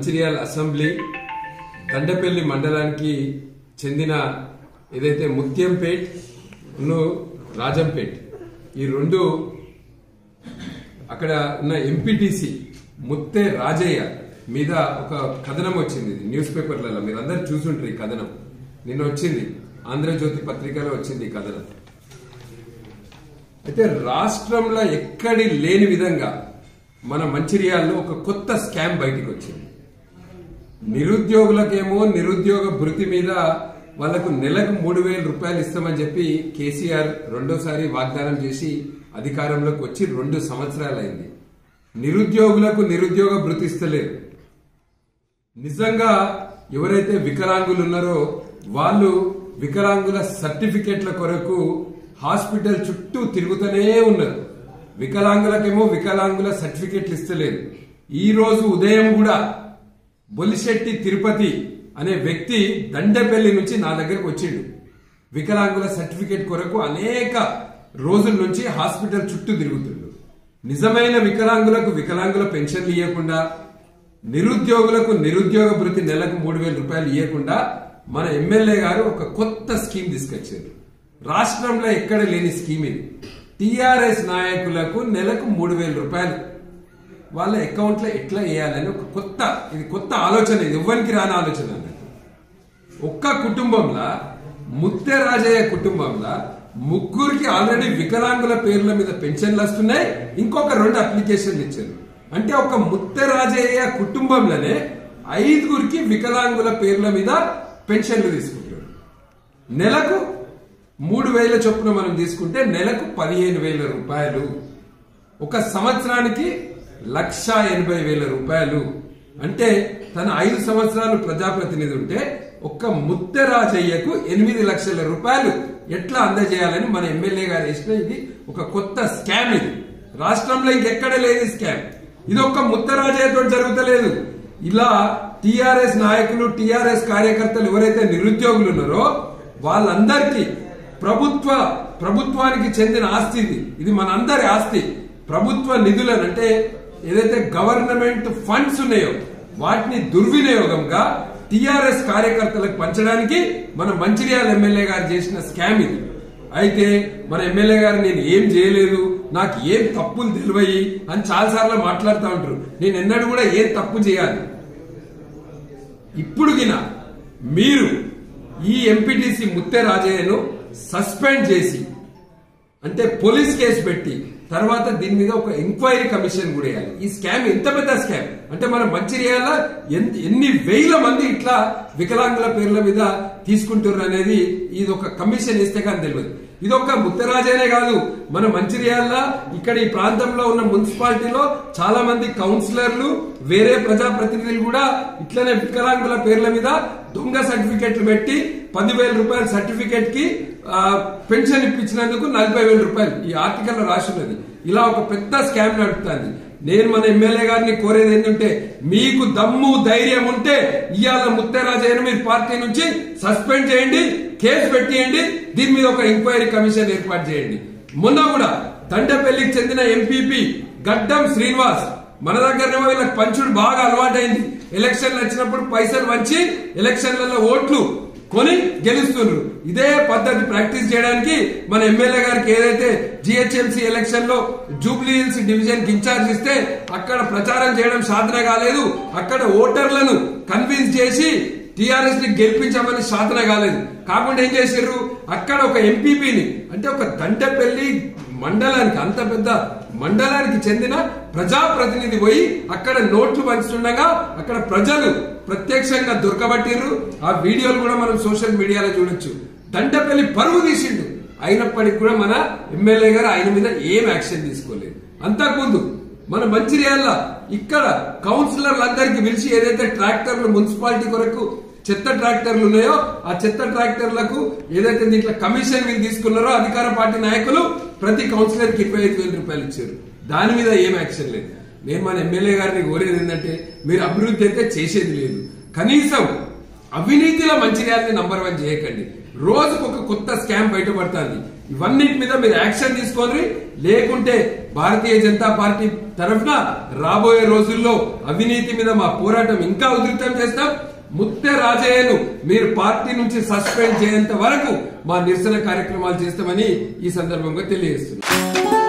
Mancherial assembly Dandepalli మండలానికి చెందిన ఏదైతే ముత్యంపేట్ ను రాజంపేట్ ఈ రెండు అక్కడ ఉన్న ఎంపీటీసీ ముత్తే రాజయ్య మీద ఒక కథనం వచ్చింది ఇది న్యూస్ పేపర్లలో మీరు అందరు చూసుంటారు ఈ కథనం నిన్న వచ్చింది ఆంధ్రజ్యోతి పత్రికలో వచ్చింది ఈ కథనం అయితే రాష్ట్రంలో ఎక్కడి లేని విధంగా మన మంచిర్యాలలో ఒక కొత్త స్కామ్ బయటికి వచ్చింది నిరుద్యోగులకేమో నిరుద్యోగ భృతి మీద వాళ్లకు నెలకు మూడు వేల రూపాయలు ఇస్తామని చెప్పి కేసీఆర్ రెండోసారి వాగ్దానం చేసి అధికారంలోకి వచ్చి రెండు సంవత్సరాలైంది నిరుద్యోగులకు నిరుద్యోగ భృతి ఇస్తలేరు నిజంగా ఎవరైతే వికలాంగులు ఉన్నారో వాళ్ళు వికలాంగుల సర్టిఫికెట్ల కొరకు హాస్పిటల్ చుట్టూ తిరుగుతూనే ఉన్నారు వికలాంగులకేమో వికలాంగుల సర్టిఫికెట్లు ఇస్తలేదు ఈ రోజు ఉదయం కూడా బొలిశెట్టి తిరుపతి అనే వ్యక్తి దండపల్లి నుంచి నా దగ్గరకు వచ్చిండు వికలాంగుల సర్టిఫికెట్ కొరకు అనేక రోజుల నుంచి హాస్పిటల్ చుట్టూ తిరుగుతుండు నిజమైన వికలాంగులకు వికలాంగుల పెన్షన్లు ఇవ్వకుండా నిరుద్యోగులకు నిరుద్యోగ భృతి నెలకు మూడు వేల రూపాయలు ఇవ్వకుండా మన ఎమ్మెల్యే గారు ఒక కొత్త స్కీమ్ తీసుకొచ్చారు రాష్ట్రంలో ఎక్కడ లేని స్కీమ్ ఇది టిఆర్ఎస్ నాయకులకు నెలకు మూడు వేల రూపాయలు వాళ్ళ అకౌంట్ లో ఎట్లా వేయాలని ఒక కొత్త ఇది కొత్త ఆలోచన ఇది ఎవ్వరికి రాని ఆలోచన అన్నట్టు ఒక్క కుటుంబంలో ముత్తే రాజయ్య కుటుంబంలో ముగ్గురికి ఆల్రెడీ వికలాంగుల పేర్ల మీద పెన్షన్లు వస్తున్నాయి ఇంకొక రెండు అప్లికేషన్లు ఇచ్చారు అంటే ఒక ముత్తే రాజయ్య కుటుంబంలోనే ఐదుగురికి వికలాంగుల పేర్ల మీద పెన్షన్లు తీసుకుంటారు నెలకు మూడు వేల చొప్పున మనం తీసుకుంటే నెలకు పదిహేను వేల రూపాయలు ఒక సంవత్సరానికి లక్ష ఎనభై వేల రూపాయలు అంటే తన ఐదు సంవత్సరాలు ప్రజాప్రతినిధి ఉంటే ఒక్క ముత్తరాజయ్యకు ఎనిమిది లక్షల రూపాయలు ఎట్లా అందజేయాలని మన ఎమ్మెల్యే గారు వేసిన ఇది ఒక కొత్త స్కామ్ ఇది రాష్ట్రంలో ఇంకెక్కడ లేదు ఈ స్కామ్ ఇది ఒక్క ముత్తరాజయ్యతో జరుగుతలేదు ఇలా టిఆర్ఎస్ నాయకులు టిఆర్ఎస్ కార్యకర్తలు ఎవరైతే నిరుద్యోగులు ఉన్నారో వాళ్ళందరికీ ప్రభుత్వ ప్రభుత్వానికి చెందిన ఆస్తి ఇది ఇది మనందరి ఆస్తి ప్రభుత్వ నిధులను అంటే ఏదైతే గవర్నమెంట్ ఫండ్స్ ఉన్నాయో వాటిని దుర్వినియోగంగా టిఆర్ఎస్ కార్యకర్తలకు పంచడానికి మన మంచిర్యాల ఎమ్మెల్యే గారు చేసిన స్కామ్ ఇది అయితే మన ఎమ్మెల్యే గారు నేను ఏం చేయలేదు నాకు ఏం తప్పులు తెలివయి అని చాలాసార్లు మాట్లాడుతూ ఉంటారు నేను ఎన్నడూ కూడా ఏం తప్పు చేయాలి ఇప్పుడు గిన మీరు ఈ ఎంపీటీసీ ముత్తే రాజయ్యను సస్పెండ్ చేసి అంటే పోలీస్ కేసు పెట్టి తర్వాత దీని మీద ఒక ఎంక్వైరీ కమిషన్ కూడా వేయాలి ఈ స్కామ్ ఎంత పెద్ద స్కామ్ అంటే మన మంచిర్యాల ఎన్- ఎన్ని వేల మంది ఇట్లా వికలాంగుల పేర్ల మీద తీసుకుంటున్నారు అనేది ఇది ఒక కమిషన్ ఇస్తే కానీ తెలియదు ఇది ఒక ముత్తరాజేనే కాదు మన మంచిర్యాల ఇక్కడ ఈ ప్రాంతంలో ఉన్న మున్సిపాలిటీలో చాలా మంది కౌన్సిలర్లు వేరే ప్రజాప్రతినిధులు కూడా ఇట్లనే వికలాంగుల పేర్ల మీద దొంగ సర్టిఫికెట్లు పెట్టి పదివేల రూపాయల సర్టిఫికెట్ కి ఆ, పెన్షన్ ఇప్పించినందుకు నలభై వేల రూపాయలు ఈ ఆర్టికల్ లో రాసి ఉన్నది ఇలా ఒక పెద్ద స్కామ్ నడుపుతుంది నేను మన ఎమ్మెల్యే గారిని కోరేది ఏంటంటే మీకు దమ్ము ధైర్యం ఉంటే ఇవాళ ముత్తరాజయ్యను మీరు పార్టీ నుంచి సస్పెండ్ చేయండి కేసు పెట్టేయండి దీని మీద ఒక ఎంక్వైరీ కమిషన్ ఏర్పాటు చేయండి మొన్న కూడా దండపల్లికి చెందిన ఎంపీపీ గడ్డం శ్రీనివాస్ మన దగ్గరనేమో వీళ్ళకి పంచుడు బాగా అలవాటైంది ఎలక్షన్లు వచ్చినప్పుడు పైసలు వంచి ఎలక్షన్లలో ఓట్లు కొని గెలుస్తున్నారు ఇదే పద్ధతి ప్రాక్టీస్ చేయడానికి మన ఎమ్మెల్యే గారికి ఏదైతే జిహెచ్ఎంసీ ఎలక్షన్ లో జూబ్లీ హిల్స్ డివిజన్ కి ఇన్ఛార్జ్ ఇస్తే అక్కడ ప్రచారం చేయడం సాధన కాలేదు అక్కడ ఓటర్లను కన్విన్స్ చేసి టిఆర్ఎస్ ని గెలిపించామని సాధన కాలేదు కాకుండా ఏం చేశారు అక్కడ ఒక ఎంపీపీని అంటే ఒక దంటపల్లి మండలానికి అంత పెద్ద మండలానికి చెందిన ప్రజాప్రతినిధి పోయి అక్కడ నోట్లు పంచుతుండగా అక్కడ ప్రజలు ప్రత్యక్షంగా దొరకబట్టిర్రు ఆ వీడియోలు కూడా మనం సోషల్ మీడియాలో చూడొచ్చు దండపల్లి పరువు తీసిండు అయినప్పటికీ కూడా మన ఎమ్మెల్యే గారు ఆయన మీద ఏం యాక్షన్ తీసుకోలేదు అంతకుముందు మన మంచిర్యాల ఇక్కడ కౌన్సిలర్లందరికీ పిలిచి ఏదైతే ట్రాక్టర్లు మున్సిపాలిటీ కొరకు చెత్త ట్రాక్టర్లు ఉన్నాయో ఆ చెత్త ట్రాక్టర్లకు ఏదైతే దీంట్లో కమిషన్ మీరు తీసుకున్నారో అధికార పార్టీ నాయకులు ప్రతి కౌన్సిలర్ కి ఇరవై ఐదు వేల రూపాయలు ఇచ్చారు దాని మీద ఏం యాక్షన్ లేదు నేను మన ఎమ్మెల్యే గారిని కోరేది ఏంటంటే మీరు అభివృద్ధి అయితే చేసేది లేదు కనీసం అవినీతిలో మంచిర్యాలని నంబర్ వన్ చేయకండి రోజుకు ఒక కొత్త స్కామ్ బయటపడుతుంది ఇవన్నిటి మీద మీరు యాక్షన్ తీసుకోండి లేకుంటే భారతీయ జనతా పార్టీ తరఫున రాబోయే రోజుల్లో అవినీతి మీద మా పోరాటం ఇంకా ఉధృతం చేస్తాం ముత్తే రాజయ్యను మీరు పార్టీ నుంచి సస్పెండ్ చేయేంత వరకు మా నిరసన కార్యక్రమాలు చేస్తామని ఈ సందర్భంగా తెలియజేస్తున్నాం